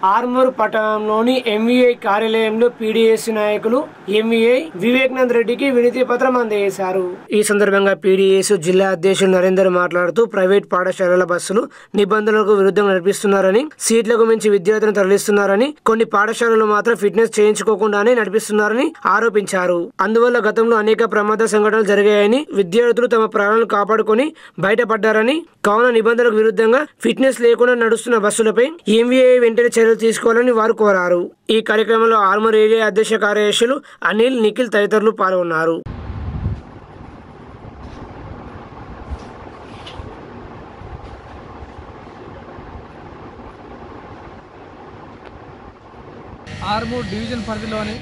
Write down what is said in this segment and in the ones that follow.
ఆర్మూర్ పట్టణంలోని ఎంవీఐ కార్యాలయంలో పీడీఎస్ నాయకులు ఎంవీఐ వివేకానంద్ రెడ్డికి వినతి పత్రం అందజేశారు ఈ సందర్భంగా పీడీఎస్ జిల్లా అధ్యక్షులు నరేందర్ మాట్లాడుతూ ప్రైవేట్ పాఠశాలల బస్సులు నిబంధనలకు విరుద్ధంగా నడిపిస్తున్నారని సీట్లకు మించి విద్యార్థులను తరలిస్తున్నారని కొన్ని పాఠశాలలు మాత్రం ఫిట్నెస్ చేయించుకోకుండానే నడిపిస్తున్నారని ఆరోపించారు అందువల్ల గతంలో అనేక ప్రమాద సంఘటనలు జరిగాయని విద్యార్థులు తమ ప్రాణాలను కాపాడుకొని బయటపడ్డారని కావున నిబంధనలకు విరుద్ధంగా ఫిట్నెస్ లేకుండా నడుస్తున్న బస్సులపై ఎంవీఐ వెంటనే చర్యలు తీసుకోవాలని వారు కోరారు ఈ కార్యక్రమంలో ఆర్మూర్ ఏరియా అధ్యక్ష కార్యదర్శులు అనిల్ నిఖిల్ తదితరులు పాల్గొన్నారు ఆర్మూర్ డివిజన్ పరిధిలోని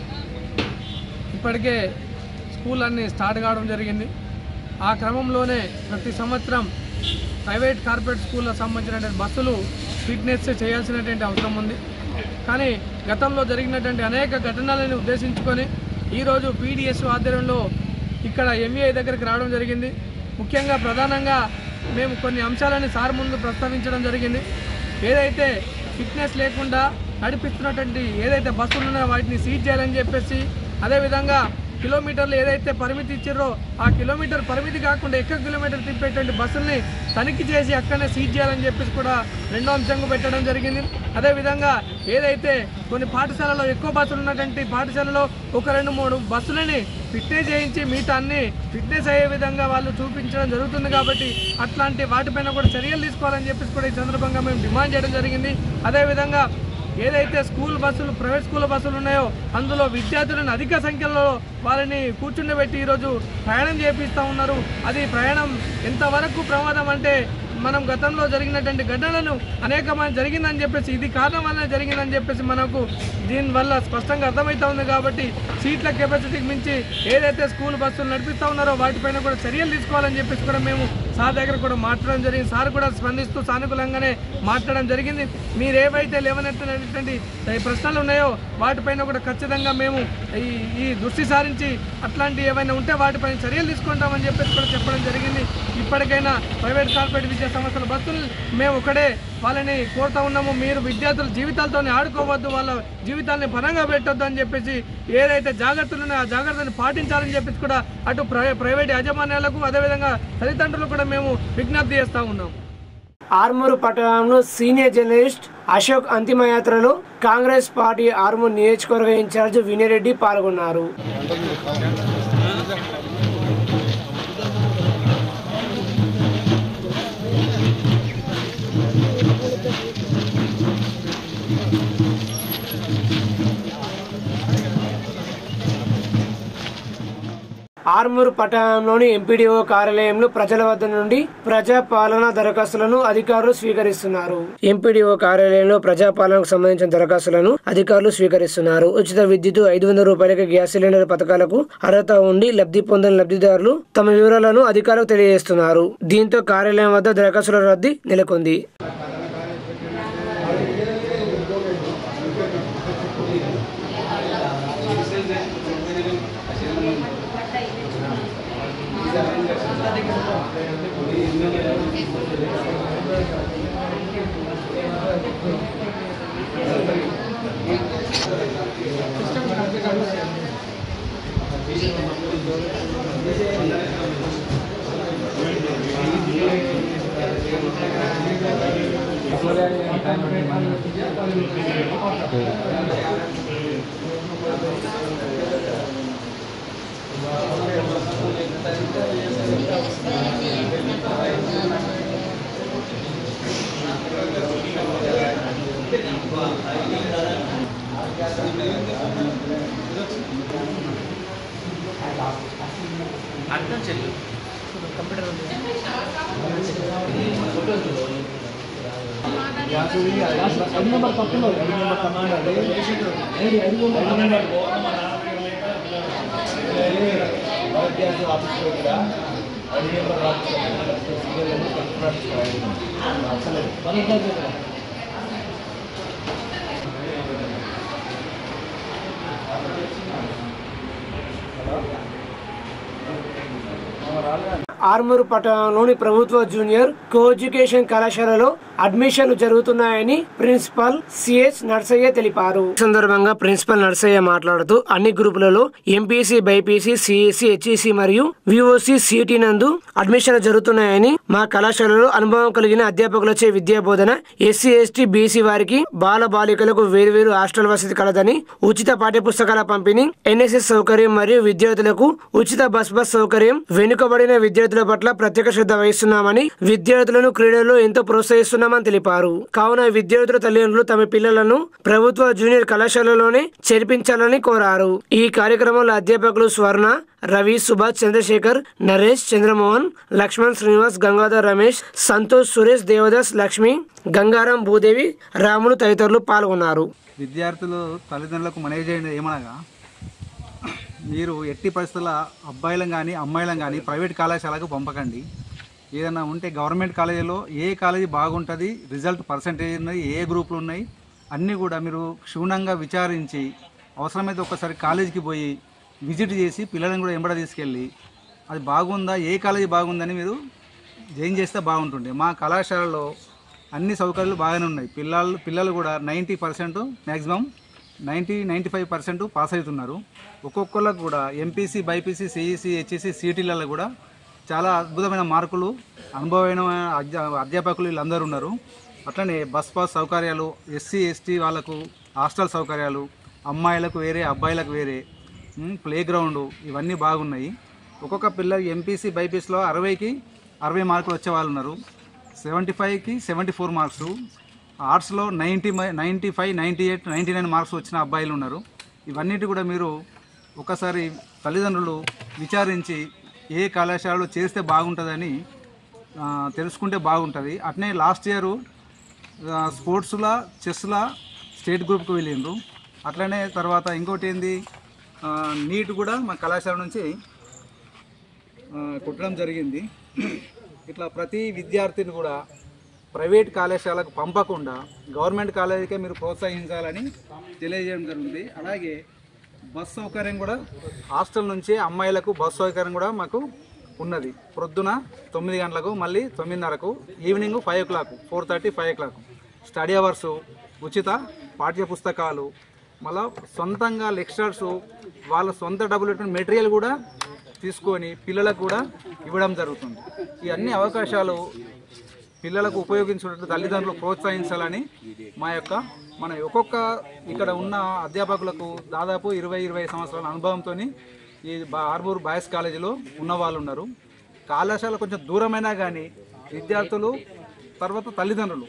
ఇప్పటికే స్కూల్ అన్నీ స్టార్ట్ కావడం జరిగింది ఆ క్రమంలోనే ప్రతి సంవత్సరం ప్రైవేట్ కార్పొరేట్ స్కూళ్ళకు సంబంధించినటువంటి బస్సులు ఫిట్నెస్ చేయాల్సినటువంటి అవసరం ఉంది కానీ గతంలో జరిగినటువంటి అనేక ఘటనలను ఉద్దేశించుకొని ఈరోజు పీడిఎస్ ఆధ్వర్యంలో ఇక్కడ ఎంఈఐ దగ్గరికి రావడం జరిగింది ముఖ్యంగా ప్రధానంగా మేము కొన్ని అంశాలని సార్ ముందు ప్రస్తావించడం జరిగింది ఏదైతే ఫిట్నెస్ లేకుండా నడిపిస్తున్నటువంటి ఏదైతే బస్సులు ఉన్నాయో వాటిని సీజ్ చేయాలని చెప్పేసి అదేవిధంగా కిలోమీటర్లు ఏదైతే పరిమితి ఇచ్చారో ఆ కిలోమీటర్ పరిమితి కాకుండా ఎక్కువ కిలోమీటర్ తిప్పేటువంటి బస్సుల్ని తనిఖీ చేసి అక్కడనే సీజ్ చేయాలని చెప్పేసి కూడా రెండో అంశంగా పెట్టడం జరిగింది అదేవిధంగా ఏదైతే కొన్ని పాఠశాలలో ఎక్కువ బస్సులు ఉన్నటువంటి పాఠశాలలో ఒక రెండు మూడు బస్సులని ఫిట్నెస్ చేయించి మిగతా అన్ని ఫిట్నెస్ అయ్యే విధంగా వాళ్ళు చూపించడం జరుగుతుంది కాబట్టి అట్లాంటి వాటిపైన కూడా చర్యలు తీసుకోవాలని చెప్పేసి కూడా ఈ సందర్భంగా మేము డిమాండ్ చేయడం జరిగింది అదేవిధంగా ఏదైతే స్కూల్ బస్సులు ప్రైవేట్ స్కూల్ బస్సులు ఉన్నాయో అందులో విద్యార్థులను అధిక సంఖ్యలో వాళ్ళని కూర్చుండబెట్టి ఈరోజు ప్రయాణం చేపిస్తూ ఉన్నారు అది ప్రయాణం ఎంతవరకు ప్రమాదం అంటే మనం గతంలో జరిగినటువంటి ఘటనలను అనేక మంది జరిగిందని చెప్పేసి ఇది కారణం వల్ల జరిగిందని చెప్పేసి మనకు దీనివల్ల స్పష్టంగా అర్థమవుతా ఉంది కాబట్టి సీట్ల కెపాసిటీకి మించి ఏదైతే స్కూల్ బస్సులు నడిపిస్తూ ఉన్నారో వాటిపైన కూడా చర్యలు తీసుకోవాలని చెప్పేసి కూడా మేము సార్ దగ్గర కూడా మాట్లాడడం జరిగింది సార్ కూడా స్పందిస్తూ సానుకూలంగానే మాట్లాడడం జరిగింది మీరు ఏవైతే లేవనెత్తినటువంటి ఈ ప్రశ్నలు ఉన్నాయో వాటిపైన కూడా ఖచ్చితంగా మేము ఈ ఈ దృష్టి సారించి అట్లాంటి ఏవైనా ఉంటే వాటిపైన చర్యలు తీసుకుంటామని చెప్పేసి కూడా చెప్పడం జరిగింది ఇప్పటికైనా ప్రైవేట్ కార్పొరేట్ విద్యా సంస్థల బస్సులు మేము ఒకటే వాళ్ళని కోరుతా ఉన్నాము మీరు విద్యార్థుల జీవితాలతో ఆడుకోవద్దు వాళ్ళ జీవితాలని పరంగా పెట్టొద్దు అని చెప్పేసి ఏదైతే జాగ్రత్తలు ఉన్నాయో ఆ జాగ్రత్తని పాటించాలని చెప్పేసి కూడా అటు ప్రై- ప్రైవేట్ యాజమాన్యాలకు అదేవిధంగా తల్లిదండ్రులకు కూడా మేము విజ్ఞప్తి చేస్తూ ఉన్నాం ఆర్మూరు పట్టణంలో సీనియర్ జర్నలిస్ట్ అశోక్ అంతిమయాత్రలో కాంగ్రెస్ పార్టీ ఆర్మూర్ నియోజకవర్గ ఇన్ఛార్జ్ వినయరెడ్డి పాల్గొన్నారు ఆర్మూరు పట్టణంలోని ఎంపీడీఓ కార్యాలయంలో ప్రజల వద్ద నుండి ప్రజా పాలన దరఖాస్తులను అధికారులు స్వీకరిస్తున్నారు ఎంపీడీఓ కార్యాలయంలో ప్రజా పాలనకు సంబంధించిన దరఖాస్తులను అధికారులు స్వీకరిస్తున్నారు ఉచిత విద్యుత్ ఐదు వందల రూపాయలకి గ్యాస్ సిలిండర్ పథకాలకు అర్హత ఉండి లబ్ధి పొందిన లబ్ధిదారులు తమ వివరాలను అధికారులకు తెలియజేస్తున్నారు దీంతో కార్యాలయం వద్ద దరఖాస్తుల రద్దీ నెలకొంది ఆర్మూరు పట్టణంలోని ప్రభుత్వ జూనియర్ కో ఎడ్యుకేషన్ కళాశాలలో అడ్మిషన్లు జరుగుతున్నాయని ప్రిన్సిపల్ సిహెచ్ నర్సయ్య తెలిపారు ఈ సందర్భంగా ప్రిన్సిపల్ నర్సయ్య మాట్లాడుతూ అన్ని గ్రూపులలో ఎంపీసీ బైపీసీ సిఎస్సి హెచ్ఈసి మరియు విఓసి సిటీ నందు అడ్మిషన్లు జరుగుతున్నాయని మా కళాశాలలో అనుభవం కలిగిన అధ్యాపకులచే విద్యా బోధన ఎస్సీ ఎస్టీ బీసీ వారికి బాల బాలికలకు వేరువేరు హాస్టల్ వసతి కలదని ఉచిత పాఠ్య పుస్తకాల పంపిణీ ఎన్ఎస్ఎస్ సౌకర్యం మరియు విద్యార్థులకు ఉచిత బస్ బస్ సౌకర్యం వెనుకబడిన విద్యార్థుల పట్ల ప్రత్యేక శ్రద్ధ వహిస్తున్నామని విద్యార్థులను క్రీడల్లో ఎంతో ప్రోత్సహిస్తున్నామని తెలిపారు కావున విద్యార్థుల తల్లిదండ్రులు తమ పిల్లలను ప్రభుత్వ జూనియర్ కళాశాలలోనే చేర్పించాలని కోరారు ఈ కార్యక్రమంలో అధ్యాపకులు స్వర్ణ రవి సుభాష్ చంద్రశేఖర్ నరేష్ చంద్రమోహన్ లక్ష్మణ్ శ్రీనివాస్ గంగాధర్ రమేష్ సంతోష్ సురేష్ దేవదాస్ లక్ష్మి గంగారాం భూదేవి రాములు తదితరులు పాల్గొన్నారు విద్యార్థులు తల్లిదండ్రులకు మనవి చేయండి ఏమనగా మీరు ఎట్టి పరిస్థితుల అబ్బాయిలను కానీ అమ్మాయిలను కానీ ప్రైవేట్ కళాశాలకు పంపకండి ఏదైనా ఉంటే గవర్నమెంట్ కాలేజీలో ఏ కాలేజీ బాగుంటుంది రిజల్ట్ పర్సంటేజ్ ఉన్నాయి ఏ గ్రూపులు ఉన్నాయి అన్నీ కూడా మీరు క్షుణ్ణంగా విచారించి అవసరమైతే ఒకసారి కాలేజీకి పోయి విజిట్ చేసి పిల్లలను కూడా ఎంబడ తీసుకెళ్ళి అది బాగుందా ఏ కాలేజీ బాగుందని మీరు జాయిన్ చేస్తే బాగుంటుండే మా కళాశాలలో అన్ని సౌకర్యాలు బాగానే ఉన్నాయి పిల్లలు పిల్లలు కూడా ninety percent maximum ninety ninety five percent pass అవుతున్నారు ఒక్కొక్కళ్ళకు కూడా ఎంపీసీ బైపీసీ సిఈసి హెచ్ఈసి సిటీలలో కూడా చాలా అద్భుతమైన మార్కులు అనుభవమైన అధ్యా అధ్యాపకులు వీళ్ళందరూ ఉన్నారు అట్లనే బస్ పాస్ సౌకర్యాలు ఎస్సీ ఎస్టీ వాళ్ళకు హాస్టల్ సౌకర్యాలు అమ్మాయిలకు వేరే అబ్బాయిలకు వేరే ప్లే గ్రౌండ్ ఇవన్నీ బాగున్నాయి ఒక్కొక్క పిల్లకి ఎంపీసీ బైపీసీలో అరవైకి అరవై మార్కులు వచ్చే వాళ్ళు ఉన్నారు సెవెంటీ ఫైవ్కి సెవెంటీ ఫోర్ మార్క్స్ ఆర్ట్స్లో ninety ninety five ninety eight ninety nine marks వచ్చిన అబ్బాయిలు ఉన్నారు ఇవన్నిటి కూడా మీరు ఒకసారి తల్లిదండ్రులు విచారించి ఏ కళాశాలలో చేస్తే బాగుంటుందని ఆ, తెలుసుకుంటే బాగుంటుంది అట్నే లాస్ట్ ఇయర్ స్పోర్ట్స్లా చెస్లా స్టేట్ గ్రూప్కి వెళ్ళిండ్రు అట్లనే తర్వాత ఇంకోటి ఏంది ఆ, నీట్ కూడా మా కళాశాల నుంచి ఆ, కుట్టడం జరిగింది ఇట్లా ప్రతి విద్యార్థిని కూడా ప్రైవేట్ కళాశాలకు పంపకుండా గవర్నమెంట్ కాలేజీకే మీరు ప్రోత్సహించాలని తెలియజేయడం జరిగింది అలాగే బస్ సౌకర్యం కూడా హాస్టల్ నుంచి అమ్మాయిలకు బస్ సౌకర్యం కూడా మాకు ఉన్నది ప్రొద్దున తొమ్మిది గంటలకు మళ్ళీ తొమ్మిదిన్నరకు evening five o'clock four thirty five o'clock study hours ఉచిత పాఠ్య పుస్తకాలు మళ్ళా సొంతంగా లెక్చరర్స్ వాళ్ళ సొంత డబ్బులు పెట్టిన మెటీరియల్ కూడా తీసుకొని పిల్లలకు కూడా ఇవ్వడం జరుగుతుంది ఈ అన్ని అవకాశాలు పిల్లలకు ఉపయోగించుకుంటూ తల్లిదండ్రులు ప్రోత్సహించాలని మా యొక్క మన ఒక్కొక్క ఇక్కడ ఉన్న అధ్యాపకులకు దాదాపు ఇరవై ఇరవై సంవత్సరాల అనుభవంతో ఈ బా- ఆర్మూర్ బాయ్స్ కాలేజీలో ఉన్న వాళ్ళు ఉన్నారు కళాశాల కొంచెం దూరమైనా కానీ విద్యార్థులు తర్వాత తల్లిదండ్రులు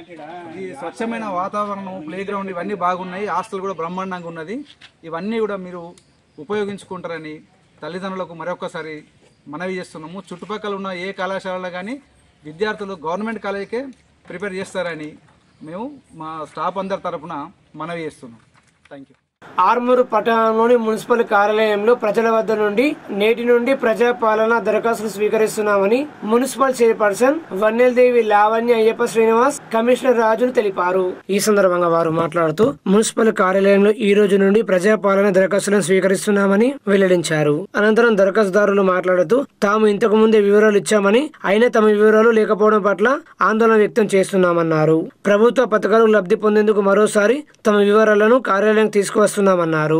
ఈ స్వచ్ఛమైన వాతావరణం ప్లే గ్రౌండ్ ఇవన్నీ బాగున్నాయి హాస్టల్ కూడా బ్రహ్మాండంగా ఉన్నది ఇవన్నీ కూడా మీరు ఉపయోగించుకుంటారని తల్లిదండ్రులకు మరొకసారి మనవి చేస్తున్నాము చుట్టుపక్కల ఉన్న ఏ కళాశాలలో కానీ విద్యార్థులు గవర్నమెంట్ కాలేజీకే ప్రిపేర్ చేస్తారని మేము మా స్టాఫ్ అందరి తరపున మనవి చేస్తున్నాం థ్యాంక్ యూ ఆర్మూరు పట్టణంలోని మున్సిపల్ కార్యాలయంలో ప్రజల వద్ద నుండి నేటి నుండి ప్రజాపాలన దరఖాస్తులు స్వీకరిస్తున్నామని municipal chairperson Vanneladevi Lavanya Ayyappa Srinivas commissioner Rajulu తెలిపారు ఈ సందర్భంగా వారు మాట్లాడుతూ మున్సిపల్ కార్యాలయంలో ఈ రోజు నుండి ప్రజాపాలన దరఖాస్తులను స్వీకరిస్తున్నామని వెల్లడించారు అనంతరం దరఖాస్తుదారులు మాట్లాడుతూ తాము ఇంతకు ముందే వివరాలు ఇచ్చామని అయినా తమ వివరాలు లేకపోవడం పట్ల ఆందోళన వ్యక్తం చేస్తున్నామన్నారు ప్రభుత్వ పథకాలు లబ్ధి పొందేందుకు మరోసారి తమ వివరాలను కార్యాలయం తీసుకువస్తున్నామన్నారు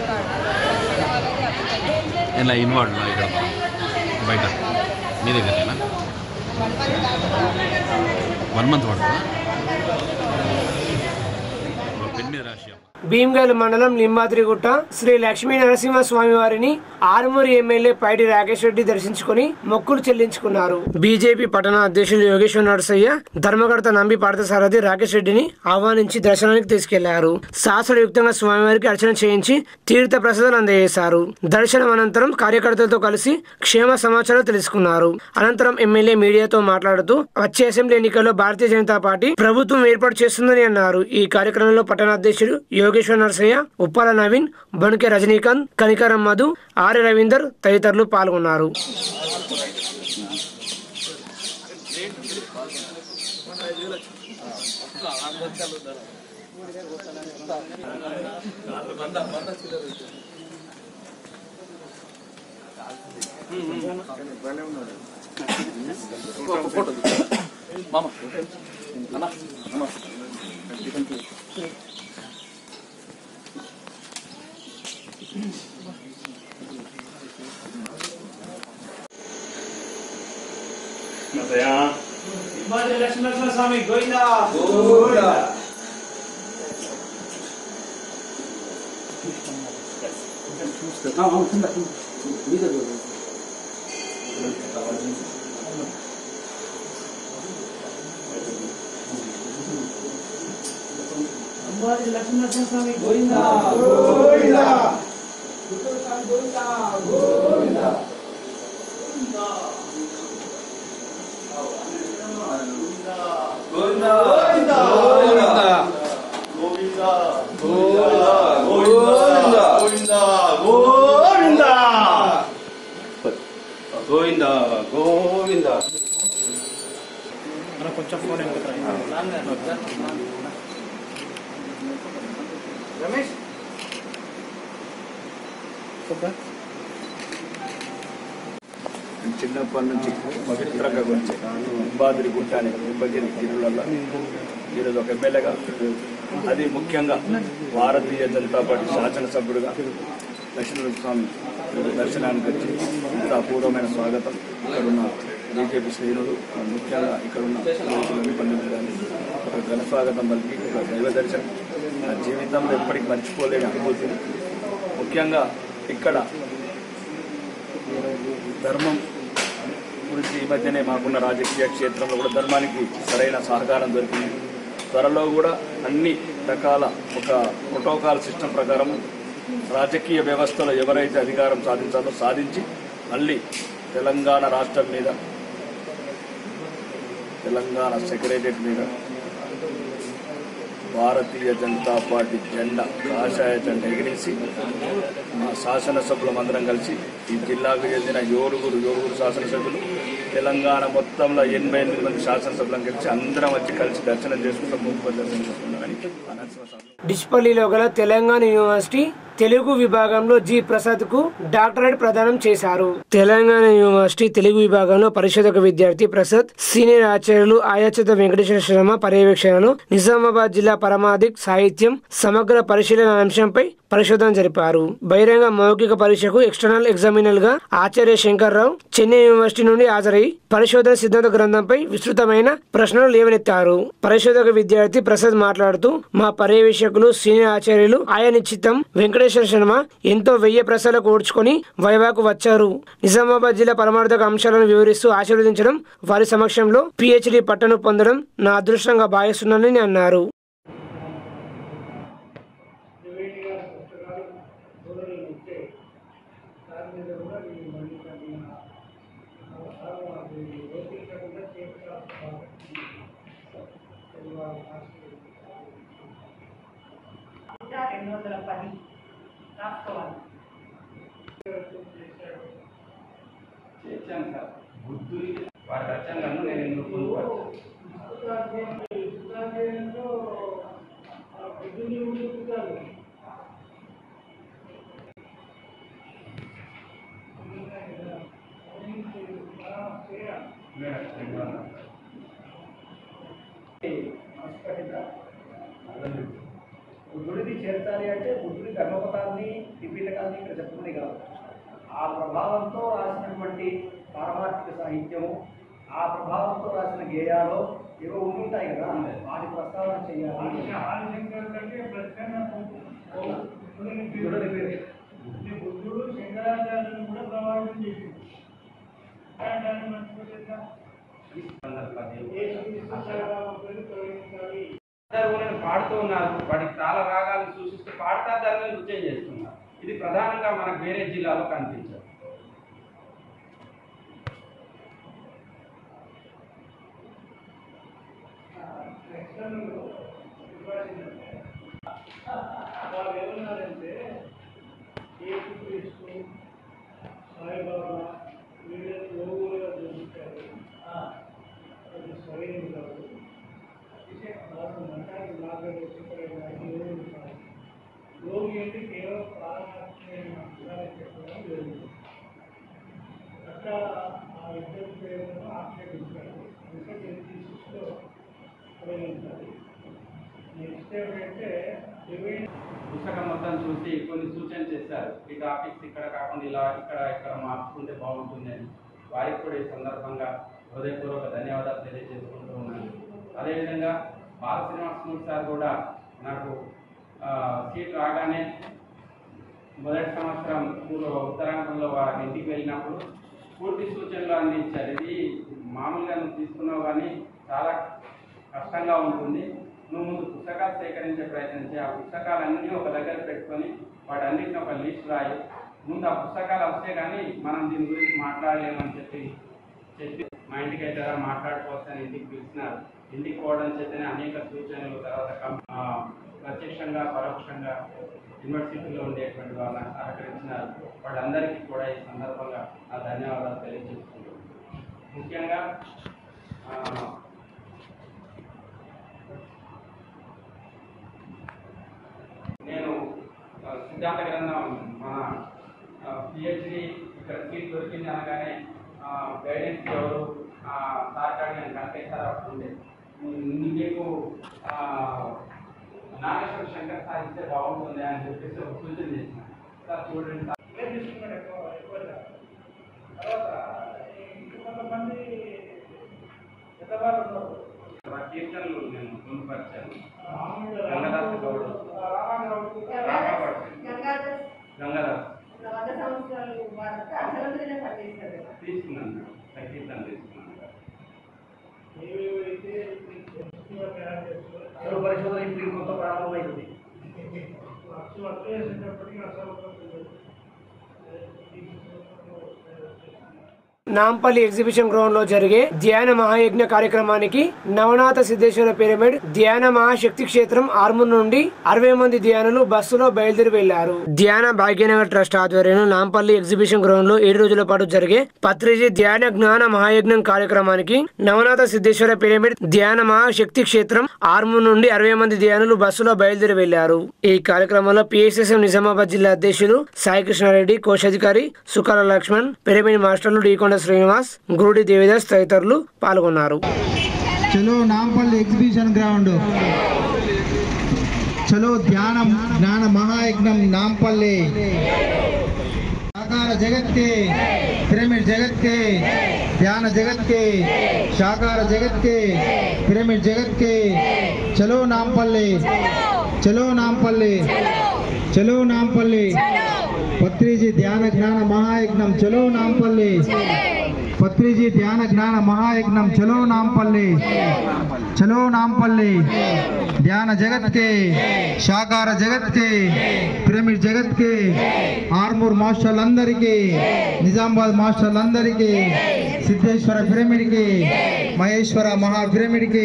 ఇలా ఇన్వాల్వ్ ఇక్కడ బయట మీ దగ్గరేనా వన్ మంత్ పడుతుందా పెన్ మీద రాసి భీమ్గల్ మండలం లింబాద్రిగుట్ట శ్రీ లక్ష్మీ నరసింహ స్వామి వారిని ఆరుమూరి ఎమ్మెల్యే పైడి రాకేష్ రెడ్డి దర్శించుకుని మొక్కులు చెల్లించుకున్నారు బీజేపీ పట్టణ అధ్యక్షులు యోగేశ్వర్ నరసయ్య ధర్మకర్త నంబి పార్థసారథి రాకేష్ రెడ్డిని ఆహ్వానించి దర్శనానికి తీసుకెళ్లారు శాస్త్రయుక్తంగా స్వామివారికి అర్చన చేయించి తీర్థ ప్రసాదాలు అందజేశారు దర్శనం అనంతరం కార్యకర్తలతో కలిసి క్షేమ సమాచారం తెలుసుకున్నారు అనంతరం ఎమ్మెల్యే మీడియాతో మాట్లాడుతూ వచ్చే అసెంబ్లీ ఎన్నికల్లో భారతీయ జనతా పార్టీ ప్రభుత్వం ఏర్పాటు చేస్తుందని అన్నారు ఈ కార్యక్రమంలో పట్టణ అధ్యక్షుడు యోగేశ్వర్ నరసయ్య ఉప్పాల నవీన్ బణుకే రజనీకాంత్ కనికరం మధు ఆర్య రవీందర్ తదితరులు పాల్గొన్నారు గోవింద గోవింద చిన్నప్పటి నుంచి పవిత్రంగా వచ్చే బాదిరి గుట్ట అనే కుంభగిరి గిరులలో ఈరోజు ఒక ఎమ్మెల్యేగా అది ముఖ్యంగా భారతీయ జనతా పార్టీ శాసనసభ్యుడిగా లక్ష్మీనరసింహ స్వామి దర్శనానికి వచ్చి ఇంత అపూర్వమైన స్వాగతం ఇక్కడున్న బీజేపీ శ్రేణులు ముఖ్యంగా ఇక్కడున్న నాయకులను పండితులు కానీ ఒక ఘన స్వాగతం పలికి ఒక దైవ దర్శనం నా జీవితంలో ఎప్పటికీ మర్చిపోలేని అనుభూతి ముఖ్యంగా ఇక్కడ ధర్మం గురించి ఈ మధ్యనే మాకున్న రాజకీయ క్షేత్రంలో కూడా ధర్మానికి సరైన సహకారం దొరికింది త్వరలో కూడా అన్ని రకాల ఒక ప్రోటోకాల్ సిస్టమ్ ప్రకారం రాజకీయ వ్యవస్థలో ఎవరైతే అధికారం సాధించాలో సాధించి మళ్ళీ తెలంగాణ రాష్ట్రం మీద తెలంగాణ సెక్రటరియట్ మీద భారతీయ జనతా పార్టీ జెండా కాషాయ జెండా ఎగిరేసి మా శాసనసభ్యులందరం కలిసి ఈ జిల్లాకు చెందిన ఏడుగురు ఏడుగురు శాసనసభ్యులు తెలంగాణ మొత్తంలో ఎనభై ఎనిమిది మంది శాసనసభ్యులను కలిసి అందరం వచ్చి కలిసి దర్శనం చేసుకుంటాం ముప్పై దర్శనం చేసుకుంటామని అనర్సింహ స్వామి డిస్పల్లిలో గల తెలంగాణ యూనివర్సిటీ తెలుగు విభాగంలో జి ప్రసాద్ కు డాక్టరేట్ ప్రదానం చేశారు తెలంగాణ యూనివర్సిటీ తెలుగు విభాగంలో పరిశోధక విద్యార్థి ప్రసాద్ సీనియర్ ఆచార్యులు ఆయాచిత వెంకటేశ్వర శర్మ పర్యవేక్షణలో నిజామాబాద్ జిల్లా పరమాధిక్ సాహిత్యం సమగ్ర పరిశీలన అంశంపై పరిశోధన జరిపారు బహిరంగ మౌఖిక పరీక్షకు ఎక్స్టర్నల్ ఎగ్జామినర్ గా ఆచార్య శంకర్రావు చెన్నై యూనివర్సిటీ నుండి హాజరై పరిశోధన సిద్ధాంత గ్రంథంపై విస్తృతమైన ప్రశ్నలు లేవనెత్తారు పరిశోధక విద్యార్థి ప్రసాద్ మాట్లాడుతూ మా పర్యవేక్షకులు సీనియర్ ఆచార్యులు ఆయా నిశ్చితం వెంకటేశ్వర శర్మ ఎంతో వెయ్యి ప్రశ్నలకు ఓడ్చుకొని వైవాకు వచ్చారు నిజామాబాద్ జిల్లా పరమార్థక అంశాలను వివరిస్తూ ఆశీర్వదించడం వారి సమక్షంలో పిహెచ్డి పట్టను పొందడం నా అదృష్టంగా భావిస్తున్నానని అన్నారు రెండు వందల పది రాసుకోవాలి వారి రచనలను నేను ఎందుకు పొందుపరచాను బుద్ధుడిని చేర్చాలి అంటే బుద్ధుడి ధర్మపదాన్ని త్రిపీఠకాన్ని ఇక్కడ చెప్పుకునే కాదు ఆ ప్రభావంతో రాసినటువంటి పారమార్థిక సాహిత్యము ఆ ప్రభావంతో రాసిన గేయాలు ఏవో ఉంటుంటాయి కదా వాటి ప్రస్తావన చేయాలి చూడండి మీరు. బుద్ధుడు శంకరాచార్యులను కూడా ప్రభావితం చేసింది శంకరాచార్యులు మర్చిపోలేదా? ఏ శక్తి సంచారాలను తొలగించాలి ధర్మలను పాడుతూ ఉన్నారు వాటికి తాళ రాగాలను సూచిస్తూ పాడతా ధర్మం నృత్యం చేస్తున్నారు ఇది ప్రధానంగా మనకు వేరే జిల్లాలో కనిపించదు లక్షణంలో విభజించారు. వాళ్ళు ఏమన్నారంటే యేసుక్రీస్తు సాయిబాబా వీళ్ళని రోగులుగా చూపించారు అది సరైన కాదు వాళ్ళు మతానికి మార్గంలో చెప్పడానికి రోగులు కాదు రోగి అంటే కేవలం ప్రాణాత్మైన అంశాలు చెప్పడం లేదు అట్లా ఆ ఇద్దరు పేరును ఆక్షేపించారు అందుకే జీసస్లో పరిగణించాలి నెక్స్ట్ ఏంటంటే డివైన్ పుస్తకం మొత్తం చూసి కొన్ని సూచన చేశారు ఈ టాపిక్స్ ఇక్కడ కాకుండా ఇలా ఇక్కడ ఇక్కడ మార్చుకుంటే బాగుంటుంది అని వారికి కూడా ఈ సందర్భంగా హృదయపూర్వక ధన్యవాదాలు తెలియజేసుకుంటూ ఉన్నాను అదేవిధంగా బాల శ్రీనివాసమూర్తి సార్ కూడా నాకు ఆ, సీట్ రాగానే మొదటి సంవత్సరం పూర్వ ఉత్తరాంకంలో వారి ఇంటికి వెళ్ళినప్పుడు పూర్తి సూచనలు అందించారు ఇది మామూలుగా నువ్వు తీసుకున్నావు కానీ చాలా కష్టంగా ఉంటుంది నువ్వు ముందు పుస్తకాలు సేకరించే ప్రయత్నం చేయి ఆ పుస్తకాలన్నీ ఒక దగ్గర పెట్టుకొని వాటన్నిటిని ఒక లిస్ట్ రాయి ముందు ఆ పుస్తకాలు వస్తే కానీ మనం దీని గురించి మాట్లాడలేమని చెప్పి చెప్పి మా ఇంటికి అయితే రా మాట్లాడుకోవచ్చని ఇంటికి పిలిచినారు ఇంటికి పోవడం చేతనే అనేక సూచనలు తర్వాత కం- ఆ, ప్రత్యక్షంగా పరోక్షంగా యూనివర్సిటీలో ఉండేటువంటి వాళ్ళని సహకరించినారు వాళ్ళందరికీ కూడా ఈ సందర్భంగా నా ధన్యవాదాలు తెలియజేస్తున్నాను ముఖ్యంగా ఆ, నేను ఆ, సిద్ధాంత గ్రంథం మన పిహెచ్డి ఇక్కడ సీట్ దొరికింది అనగానే గైడెన్స్ ఎవరు ఆ, సార్ కాడ నేను కనెక్ట్ సార్ అప్పుడు ఉండే ఉమ్, మీకు ఆ, నాగేశ్వర శంకర్ సార్ ఇస్తే బాగుంటుంది అని చెప్పేసి ఒక సూచన చేసిన సార్ చూడండి సార్ ఇవే తీసుకున్నాడు ఎక్కువ ఎక్కువగా తర్వాత ఇంకొంతమంది పెద్దవాళ్ళు ఉన్నారు ఆ కీర్తనలు నేను పొందుపరిచాను రాముడు గంగదాసు గౌడ్ రామారావు గంగాధర్ గంగాదాస్ వంద సంవత్సరాలు వారంతా అసలంతనే పనిచేశారు తీసుకున్నాను కీర్తన తీసుకున్నాను ఏవేవైతే ఎక్కువ తయారు చేస్తున్నారు అసలు పరిశోధన ఇప్పుడు ఇంకొంత ప్రారంభమైంది అసలు అట్లే చేసేటప్పటికీ అసలు నాంపల్లి ఎగ్జిబిషన్ గ్రౌండ్ లో జరిగే ధ్యాన మహాయజ్ఞ కార్యక్రమానికి నవనాథ సిద్ధేశ్వర పిరమిడ్ ధ్యాన మహాశక్తి క్షేత్రం ఆర్మూర్ నుండి అరవై మంది ధ్యానులు బస్సులో బయలుదేరి వెళ్లారు ధ్యాన భాగ్యనగర్ ట్రస్ట్ ఆధ్వర్యంలో నాంపల్లి ఎగ్జిబిషన్ గ్రౌండ్ లో ఏడు రోజుల పాటు జరిగే పత్రిజీ ధ్యాన జ్ఞాన మహాయజ్ఞం కార్యక్రమానికి నవనాథ సిద్ధేశ్వర పిరమిడ్ ధ్యాన మహాశక్తి క్షేత్రం ఆర్మూర్ నుండి అరవై మంది ధ్యానులు బస్సులో బయలుదేరి వెళ్లారు ఈ కార్యక్రమంలో పిఎస్ఎస్ఎం నిజామాబాద్ జిల్లా అధ్యక్షులు సాయి కృష్ణారెడ్డి కోశాధికారి సుకాల లక్ష్మణ్ పిరమిడ్ మాస్టర్లు డీకొండ శ్రీనివాస్ గురుడి దేవిదాస్ తదితరులు పాల్గొన్నారు చలో నాంపల్లి ఎగ్జిబిషన్ గ్రౌండ్ చలో ధ్యానం జ్ఞాన మహాయజ్ఞం నాంపల్లి సాకార జగత్ के पिरामिड जगत के ध्यान जगत के साकार जगत के पिरामिड जगत के चलो नामपल्ली चलो नामपल्ली चलो नामपल्ली पत्रीजी ध्यान ज्ञान महायज्ञम चलो नामपल्ली पत्रीजी ध्यान ज्ञान महायज्ञम चलो नामपल्ली चलो नामपल्ली ध्यान जगत के साकार जगत के పిరమిడ్ జగత్ కి ఆర్మూర్ మాస్టర్లందరికీ నిజామాబాద్ మాస్టర్లందరికీ సిద్ధేశ్వర పిరమిడ్ కి మహేశ్వర మహా పిరమిడ్ కి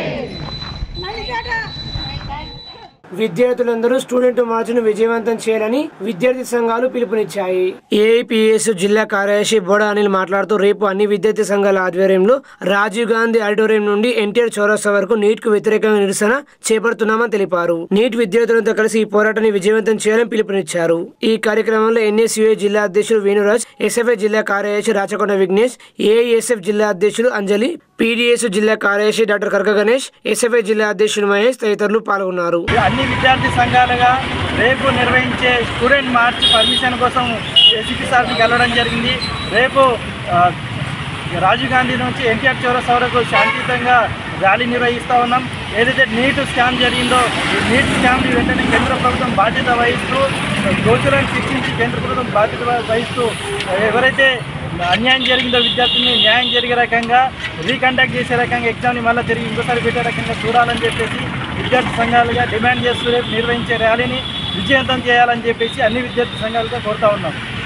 విద్యార్థులందరూ స్టూడెంట్ మార్చును విజయవంతం చేయాలని విద్యార్థి సంఘాలు పిలుపునిచ్చాయి ఏఐపిఎస్ జిల్లా కార్యదర్శి బోడ అనిల్ మాట్లాడుతూ రేపు అన్ని విద్యార్థి సంఘాల ఆధ్వర్యంలో రాజీవ్ గాంధీ ఆడిటోరియం నుండి ఎన్టీఆర్ చౌరస్తా వరకు నీట్ కు వ్యతిరేకంగా నిరసన చేపడుతున్నామని తెలిపారు నీట్ విద్యార్థులతో కలిసి ఈ పోరాటాన్ని విజయవంతం చేయాలని పిలుపునిచ్చారు ఈ కార్యక్రమంలో ఎన్ఎస్యుఏ జిల్లా అధ్యక్షుడు వేణురాజ్ ఎస్ఎఫ్ఐ జిల్లా కార్యదర్శి రాచకొండ విఘ్నేష్ ఏఐఎస్ఎఫ్ జిల్లా అధ్యక్షుడు అంజలి పీడీఎస్ జిల్లా కార్యదర్శి డాక్టర్ కర్క గణేష్ ఎస్ఎఫ్ఐ జిల్లా అధ్యక్షుడు మహేష్ తదితరులు పాల్గొన్నారు అన్ని విద్యార్థి సంఘాలుగా రేపు నిర్వహించే స్టూడెంట్ మార్చ్ పర్మిషన్ కోసం ఏసీపీ సార్ని కలవడం జరిగింది రేపు ఆ, రాజీవ్ గాంధీ నుంచి ఎన్టీఆర్ చౌరస్తా వరకు శాంతియుతంగా ర్యాలీ నిర్వహిస్తూ ఉన్నాం ఏదైతే నీట్ స్కామ్ జరిగిందో ఈ నీట్ స్కామ్ని వెంటనే కేంద్ర ప్రభుత్వం బాధ్యత వహిస్తూ దోషులను శిక్షించి కేంద్ర ప్రభుత్వం బాధ్యత వహిస్తూ ఎవరైతే అన్యాయం జరిగిందో విద్యార్థుల్ని న్యాయం జరిగే రకంగా రీకండక్ట్ చేసే రకంగా ఎగ్జామ్ని మళ్ళీ తిరిగి ఇంకోసారి పెట్టే రకంగా చూడాలని చెప్పేసి విద్యార్థి సంఘాలుగా డిమాండ్ చేస్తూ రేపు నిర్వహించే ర్యాలీని విజయవంతం చేయాలని చెప్పేసి అన్ని విద్యార్థి సంఘాలుగా కోరుతా ఉన్నాం